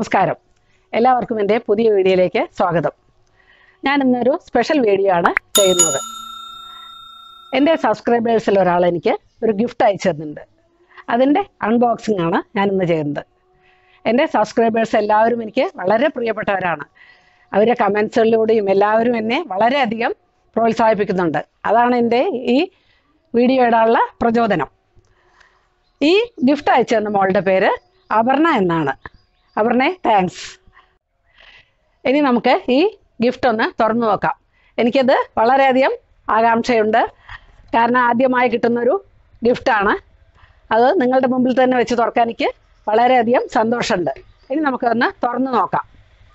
നമസ്കാരം എല്ലാവർക്കും എൻ്റെ പുതിയ വീഡിയോയിലേക്ക് സ്വാഗതം ഞാൻ ഇന്നൊരു സ്പെഷ്യൽ വീഡിയോ ആണ് ചെയ്യുന്നത് എൻ്റെ സബ്സ്ക്രൈബേഴ്സിൽ ഒരാൾ എനിക്ക് ഒരു ഗിഫ്റ്റ് അയച്ചു തന്നിട്ടുണ്ട് അതിൻ്റെ അൺബോക്സിംഗ് ആണ് ഞാൻ ഇന്ന് ചെയ്യുന്നത് എൻ്റെ സബ്സ്ക്രൈബേഴ്സ് എല്ലാവരും എനിക്ക് വളരെ പ്രിയപ്പെട്ടവരാണ് അവരുടെ കമൻസുകളിലൂടെയും എല്ലാവരും എന്നെ വളരെയധികം പ്രോത്സാഹിപ്പിക്കുന്നുണ്ട് അതാണ് എൻ്റെ ഈ വീഡിയോ ഇടാനുള്ള പ്രചോദനം ഈ ഗിഫ്റ്റ് അയച്ചു തന്ന മോളുടെ പേര് അപർണ എന്നാണ് അപർണയെ താങ്ക്സ് ഇനി നമുക്ക് ഈ ഗിഫ്റ്റ് ഒന്ന് തുറന്നു നോക്കാം എനിക്കത് വളരെയധികം ആകാംക്ഷയുണ്ട് കാരണം ആദ്യമായി കിട്ടുന്നൊരു ഗിഫ്റ്റാണ് അത് നിങ്ങളുടെ മുമ്പിൽ തന്നെ വെച്ച് തുറക്കാൻ എനിക്ക് വളരെയധികം സന്തോഷമുണ്ട് ഇനി നമുക്കൊന്ന് തുറന്നു നോക്കാം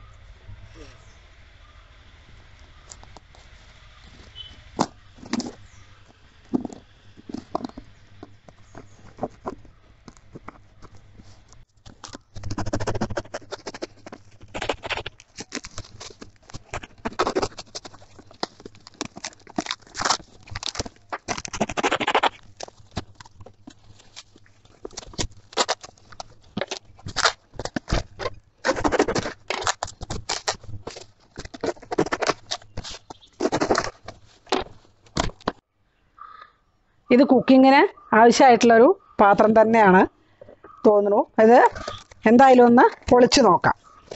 ഇത് കുക്കിങ്ങിന് ആവശ്യമായിട്ടുള്ളൊരു പാത്രം തന്നെയാണ് തോന്നുന്നു ഇത് എന്തായാലും ഒന്ന് പൊളിച്ചു നോക്കാം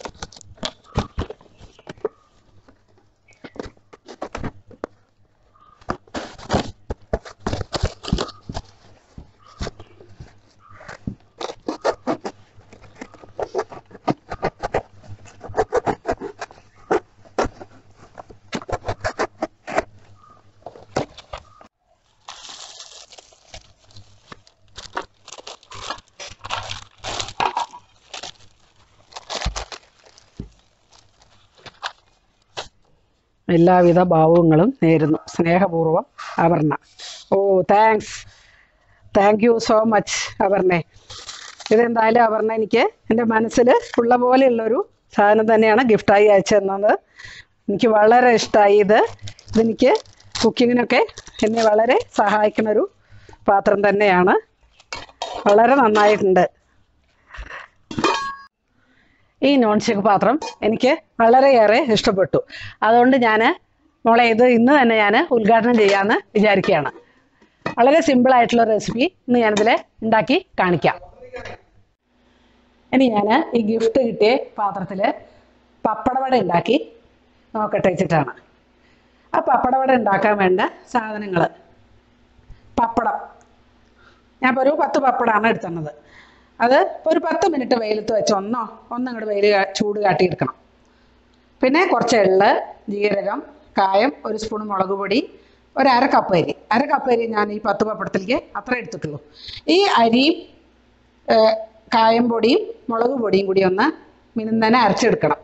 എല്ലാവിധ ഭാവങ്ങളും നേരുന്നു സ്നേഹപൂർവ്വം Aparna oh thanks thank you so much അപർണെ ഇതെന്തായാലും അപർണ എനിക്ക് എൻ്റെ മനസ്സിൽ ഉള്ള പോലെയുള്ളൊരു സാധനം തന്നെയാണ് ഗിഫ്റ്റായി അയച്ചു തന്നത് എനിക്ക് വളരെ ഇഷ്ടമായി ഇത് ഇതെനിക്ക് കുക്കിങ്ങിനൊക്കെ എന്നെ വളരെ സഹായിക്കുന്ന ഒരു പാത്രം തന്നെയാണ് വളരെ നന്നായിട്ടുണ്ട് ഈ നോൺ സ്റ്റിക്ക് പാത്രം എനിക്ക് വളരെയേറെ ഇഷ്ടപ്പെട്ടു അതുകൊണ്ട് ഞാൻ മോളെ ഇത് ഇന്ന് തന്നെ ഞാൻ ഉദ്ഘാടനം ചെയ്യാമെന്ന് വിചാരിക്കുകയാണ് വളരെ സിമ്പിളായിട്ടുള്ള റെസിപ്പി ഇന്ന് ഞാനിതിൽ ഉണ്ടാക്കി കാണിക്കാം ഇനി ഞാൻ ഈ ഗിഫ്റ്റ് കിട്ടിയ പാത്രത്തിൽ പപ്പടവട ഉണ്ടാക്കി നോക്കട്ടെ വെച്ചിട്ടാണ് ആ പപ്പടവട ഉണ്ടാക്കാൻ വേണ്ട സാധനങ്ങൾ പപ്പടം ഞാൻ ഇപ്പോൾ ഒരു പത്ത് പപ്പടമാണ് എടുത്തുന്നത് അത് ഒരു പത്ത് മിനിറ്റ് വെയിലത്ത് വെച്ച് ഒന്നോ ഒന്നങ്ങോട്ട് വെയിൽ കാ- ചൂട് കാട്ടിയെടുക്കണം പിന്നെ കുറച്ച് എള്ള് ജീരകം കായം ഒരു സ്പൂൺ മുളക് പൊടി ഒരു അര കപ്പ് അരി അര കപ്പ് അരി ഞാൻ ഈ പത്ത് പപ്പടത്തിലേക്ക് അത്ര എടുത്തിട്ടുള്ളൂ ഈ അരിയും ഏഹ്, കായം പൊടിയും മുളക് പൊടിയും കൂടി ഒന്ന് മിനുന്നനെ അരച്ചെടുക്കണം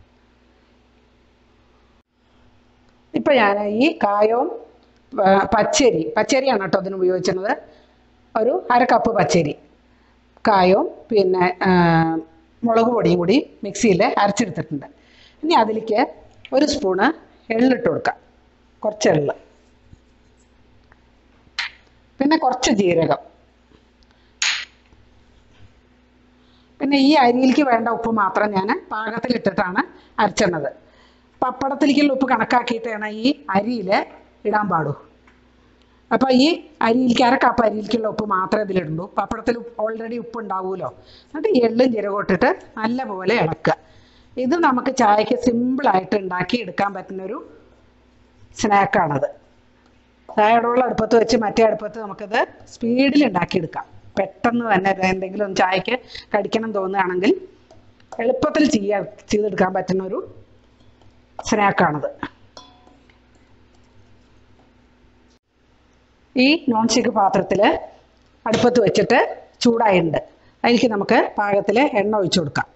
ഇപ്പം ഞാൻ ഈ കായവും ആ, പച്ചരി പച്ചരിയാണ് കേട്ടോ അതിന് ഉപയോഗിച്ചിരുന്നത് ഒരു അര കപ്പ് പച്ചരി കായവും പിന്നെ ആ, മുളക് പൊടിയും കൂടി മിക്സിയിൽ അരച്ചെടുത്തിട്ടുണ്ട് ഇനി അതിലേക്ക് ഒരു സ്പൂണ് എള്ളിട്ട് കൊടുക്കാം കുറച്ച് എള്ള് പിന്നെ കുറച്ച് ജീരകം പിന്നെ ഈ അരിയിലേക്ക് വേണ്ട ഉപ്പ് മാത്രം ഞാൻ പാകത്തിലിട്ടിട്ടാണ് അരച്ചണത് പപ്പടത്തിലേക്കുള്ള ഉപ്പ് കണക്കാക്കിയിട്ടാണ് ഈ അരിയിൽ ഇടാൻ പാടൂ അപ്പോൾ ഈ അരിയിലേക്ക് അര കപ്പ് അരിയിലേക്കുള്ള ഉപ്പ് മാത്രമേ ഇതിലിടുള്ളൂ പപ്പടത്തിൽ ഓൾറെഡി ഉപ്പ് ഉണ്ടാവുമല്ലോ എന്നിട്ട് ഈ എള്ളും ജീരകം ഇട്ടിട്ട് നല്ലപോലെ ഇളക്കുക ഇത് നമുക്ക് ചായക്ക് സിമ്പിളായിട്ട് ഉണ്ടാക്കി എടുക്കാൻ പറ്റുന്നൊരു സ്നാക്കാണത് ചായയുടെ ഉള്ള അടുപ്പത്ത് വെച്ച് മറ്റേ അടുപ്പത്ത് നമുക്കിത് സ്പീഡിൽ ഉണ്ടാക്കിയെടുക്കാം പെട്ടെന്ന് തന്നെ ഇത് എന്തെങ്കിലും ഒന്ന് ചായക്ക് കടിക്കണം തോന്നുകയാണെങ്കിൽ എളുപ്പത്തിൽ ചെയ്യാൻ ചെയ്തെടുക്കാൻ പറ്റുന്ന ഒരു സ്നാക്കാണത് ഈ നോൺ സ്റ്റിക്ക് പാത്രത്തിൽ അടുപ്പത്ത് വെച്ചിട്ട് ചൂടായിട്ടുണ്ട് അതിലേക്ക് നമുക്ക് പാകത്തിൽ എണ്ണ ഒഴിച്ചു കൊടുക്കാം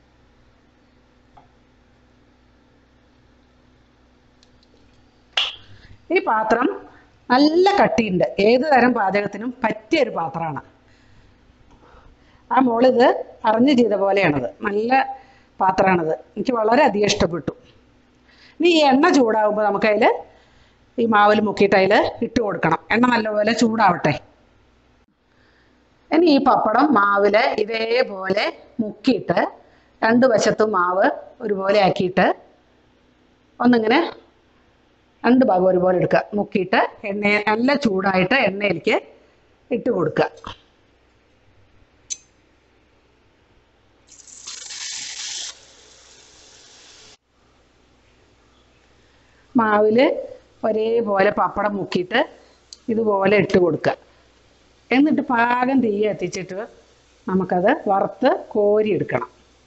ഈ പാത്രം നല്ല കട്ടിയുണ്ട് ഏത് തരം പാചകത്തിനും പറ്റിയ ഒരു പാത്രമാണ് ആ മോളിത് അറിഞ്ഞ് ചെയ്ത പോലെയാണത് നല്ല പാത്രമാണത് എനിക്ക് വളരെയധികം ഇഷ്ടപ്പെട്ടു ഇനി ഈ എണ്ണ ചൂടാകുമ്പോൾ നമുക്കതിൽ ഈ മാവിൽ മുക്കിയിട്ട് അതിൽ ഇട്ട് കൊടുക്കണം എണ്ണ നല്ലപോലെ ചൂടാവട്ടെ ഇനി ഈ പപ്പടം മാവിൽ ഇതേപോലെ മുക്കിയിട്ട് രണ്ട് വശത്തും മാവ് ഒരുപോലെ ആക്കിയിട്ട് ഒന്നിങ്ങനെ രണ്ട് ഭാഗം ഒരുപോലെ എടുക്കുക മുക്കിയിട്ട് എണ്ണ നല്ല ചൂടായിട്ട് എണ്ണയിലേക്ക് ഇട്ട് കൊടുക്കുക മാവിൽ ഒരേപോലെ പപ്പടം മുക്കിയിട്ട് ഇതുപോലെ ഇട്ട് കൊടുക്കുക എന്നിട്ട് പാകം തീ എത്തിച്ചിട്ട് നമുക്കത് വറുത്ത് കോരി എടുക്കണം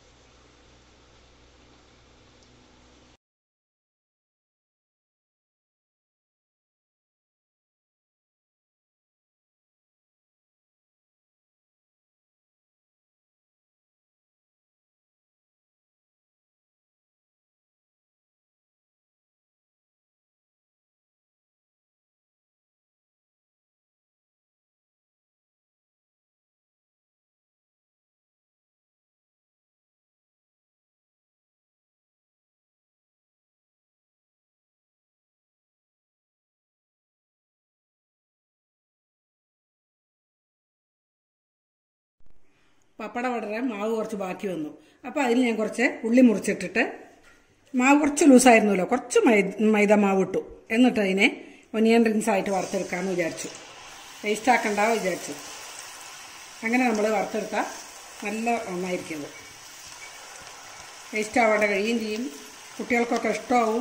പപ്പട വടരാൻ മാവ് കുറച്ച് ബാക്കി വന്നു അപ്പോൾ അതിൽ ഞാൻ കുറച്ച് ഉള്ളി മുറിച്ചിട്ടിട്ട് മാവ് കുറച്ച് ലൂസായിരുന്നല്ലോ കുറച്ച് മൈദ മൈദ മാവ് ഇട്ടു എന്നിട്ട് അതിനെ ഒനിയൻ റിങ്സ് ആയിട്ട് വറുത്തെടുക്കാമെന്ന് വിചാരിച്ചു വേസ്റ്റ് ആക്കണ്ട വിചാരിച്ചു അങ്ങനെ നമ്മൾ വറുത്തെടുത്താൽ നല്ല ഒന്നായിരിക്കും അത് വേസ്റ്റ് ആവാണ്ട് കഴിയുകയും ചെയ്യും കുട്ടികൾക്കൊക്കെ ഇഷ്ടമാവും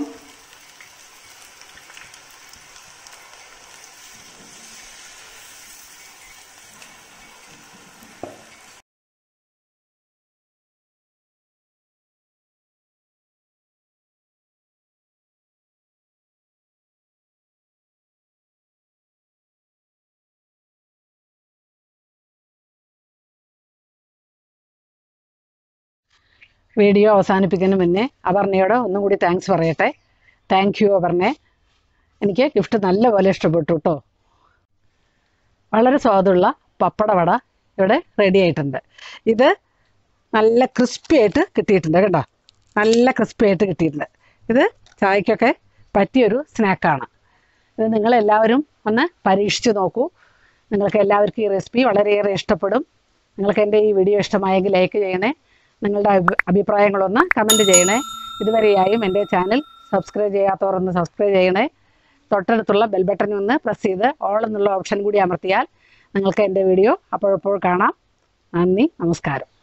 വീഡിയോ അവസാനിപ്പിക്കുന്നതിന് മുന്നേ അപർണയോട് ഒന്നും കൂടി താങ്ക്സ് പറയട്ടെ താങ്ക് യു അപർണെ എനിക്ക് ഗിഫ്റ്റ് നല്ലപോലെ ഇഷ്ടപ്പെട്ടു കേട്ടോ വളരെ സ്വാദുള്ള പപ്പടവട ഇവിടെ റെഡി ആയിട്ടുണ്ട് ഇത് നല്ല ക്രിസ്പി ആയിട്ട് കിട്ടിയിട്ടുണ്ട് കേട്ടോ നല്ല ക്രിസ്പി ആയിട്ട് കിട്ടിയിട്ടുണ്ട് ഇത് ചായക്കൊക്കെ പറ്റിയൊരു സ്നാക്കാണ് ഇത് നിങ്ങളെല്ലാവരും ഒന്ന് പരീക്ഷിച്ച് നോക്കൂ നിങ്ങൾക്ക് എല്ലാവർക്കും ഈ റെസിപ്പി വളരെയേറെ ഇഷ്ടപ്പെടും നിങ്ങൾക്ക് എൻ്റെ ഈ വീഡിയോ ഇഷ്ടമായെങ്കിൽ ലൈക്ക് ചെയ്യണേ നിങ്ങളുടെ അഭി- അഭിപ്രായങ്ങളൊന്ന് കമൻറ്റ് ചെയ്യണേ ഇതുവരെയായും എൻ്റെ ചാനൽ സബ്സ്ക്രൈബ് ചെയ്യാത്തവർ ഒന്ന് സബ്സ്ക്രൈബ് ചെയ്യണേ തൊട്ടടുത്തുള്ള ബെൽ ബട്ടൺ ഒന്ന് പ്രസ് ചെയ്ത് ഓൾ എന്നുള്ള ഓപ്ഷൻ കൂടി അമർത്തിയാൽ നിങ്ങൾക്ക് എൻ്റെ വീഡിയോ അപ്പോഴപ്പോൾ കാണാം നന്ദി നമസ്കാരം